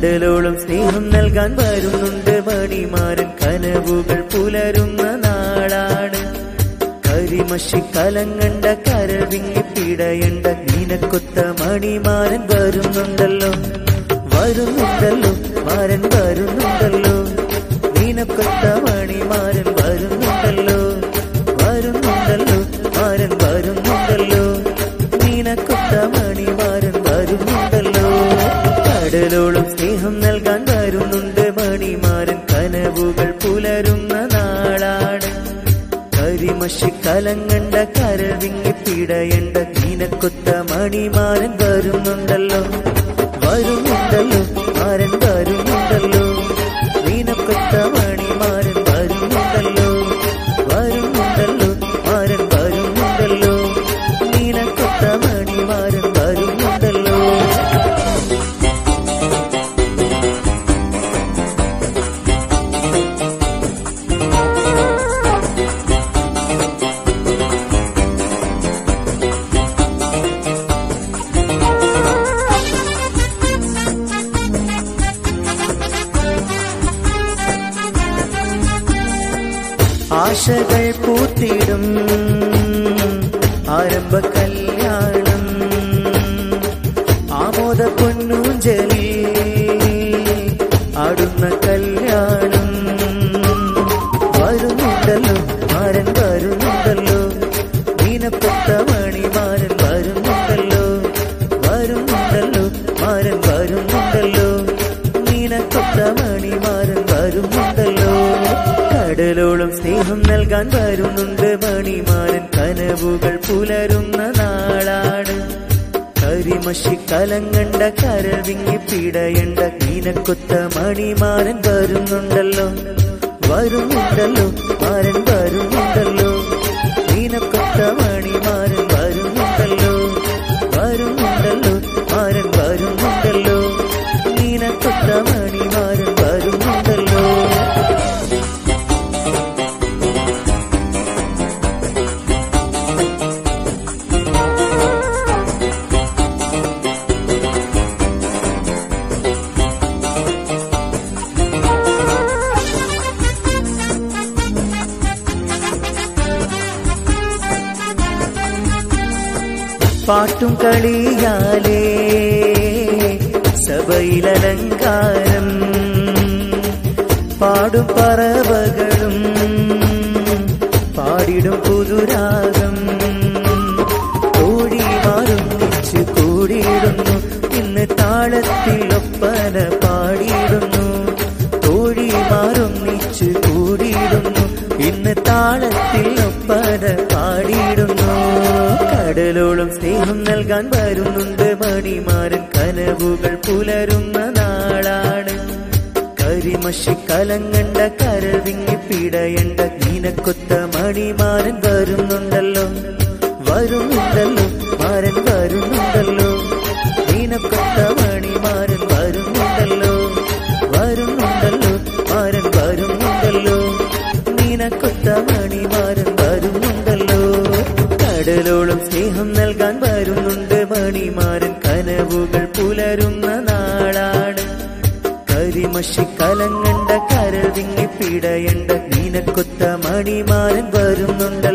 കടലോളം സ്നേഹം നൽകാൻ വരുന്നുണ്ട് മണിമാരൻ കനവുകൾ പുലരുന്ന നാളാണ് കരിമഷി കലങ്ങണ്ട കരൾ വിങ്ങി പിടയണ്ട നീനക്കൊത്ത മണിമാരൻ വരുന്നുണ്ടല്ലോ വരുന്നുണ്ടല്ലോ മാരൻ വരുന്നുണ്ടല്ലോ നീനക്കൊത്ത മണിമാരൻ വരുന്നുണ്ടല്ലോ വരുന്നുണ്ടല്ലോ മാരൻ വരുന്നുണ്ടല്ലോ നീനക്കൊത്ത മണിമാരൻ വരുന്നുണ്ടല്ലോ കടലോളം സ്നേഹം നൽകാൻ വരുന്നുണ്ട് മണിമാരൻ കനവുകൾ പുലരുന്ന നാളാണ് കരിമഷി കലങ്ങണ്ട കരൾ വിങ്ങി പിടയണ്ട നീനക്കൊത്ത മണിമാരൻ വരുന്നുണ്ടല്ലോ വരുന്നുണ്ടല്ലോ മാരൻ വരുന്നുണ്ടല്ലോ നീനക്കൊത്ത മണിമാരൻ വരുന്നുണ്ടല്ലോ വരുന്നുണ്ടല്ലോ മാരൻ വരുന്നുണ്ടല്ലോ നീനക്കൊത്ത മണിമാരൻ വരുന്നുണ്ടല്ലോ ആശകൾ പൂത്തിടും ആരംഭ കല്യാണം ആമോദ പൊന്നൂഞ്ചലി ആടുന്ന കല്യാണം വരുന്നുണ്ടല്ലോ മാരൻ വരുന്നുണ്ടല്ലോ നീനപ്പെട്ട മണിമാരൻ വരുന്നുണ്ടല്ലോ വരുന്നുണ്ടല്ലോ മാരൻ വരുന്നുണ്ടല്ലോ നീനക്കൊത്ത മണിമാരൻ വരുന്നുണ്ടല്ലോ കടലോളം സ്നേഹം നൽകാൻ വരുന്നുണ്ട് മണിമാരൻ കനവുകൾ പുലരുന്ന നാളാണ് കരിമഷി കലങ്ങണ്ട കരൾ വിങ്ങി പിടയണ്ട നീനക്കൊത്ത മണിമാരൻ വരുന്നുണ്ടല്ലോ വരുന്നുണ്ടല്ലോ മാരൻ വരുന്നുണ്ടല്ലോ നീനക്കൊത്ത മണിമാരൻ വരുന്നുണ്ടല്ലോ വരുന്നുണ്ടല്ലോ മാരൻ വരുന്നുണ്ടല്ലോ നീനക്കൊത്ത മണിമാരൻ വരുന്നുണ്ടല്ലോ പാട്ടും കളിയാലേ സഭയിലലങ്കാരം പാടും പറവകളും പാടിടും പുതുരാഗം കോഴിമാരും നിച്ച് കൂടിയിടുന്നു ഇന്ന് താളത്തിലൊപ്പന പാടിയിടുന്നു കോഴിമാരും നിച്ച് കൂടിയിടുന്നു ഇന്ന് താളത്തിൽ ഒപ്പന പാടിയിടുന്നു കടലോളം സ്നേഹം നൽകാൻ വരുന്നുണ്ട് മണിമാരൻ കനവുകൾ പുലരുന്ന നാളാണ് കരിമഷി കലങ്ങണ്ട കരൾ വിങ്ങി പിടയണ്ട നീനക്കൊത്ത മണിമാരൻ വരുന്നുണ്ടല്ലോ വരുന്നുണ്ടല്ലോ മാരൻ വരുന്നുണ്ടല്ലോ നീനക്കൊത്ത മണിമാരൻ വരുന്നുണ്ടല്ലോ വരുന്നുണ്ടല്ലോ മാരൻ വരുന്നുണ്ടല്ലോ നീനക്കൊത്ത മണിമാരൻ വരുന്നുണ്ടല്ലോ കടലോളം സ്നേഹം നൽകാൻ വരുന്നുണ്ട് മണിമാരൻ കനവുകൾ പുലരുന്ന നാളാണ് കരിമഷി കലങ്ങണ്ട കരൾ വിങ്ങി പിടയണ്ട നീനക്കൊത്ത മണിമാരൻ വരുന്നുണ്ട്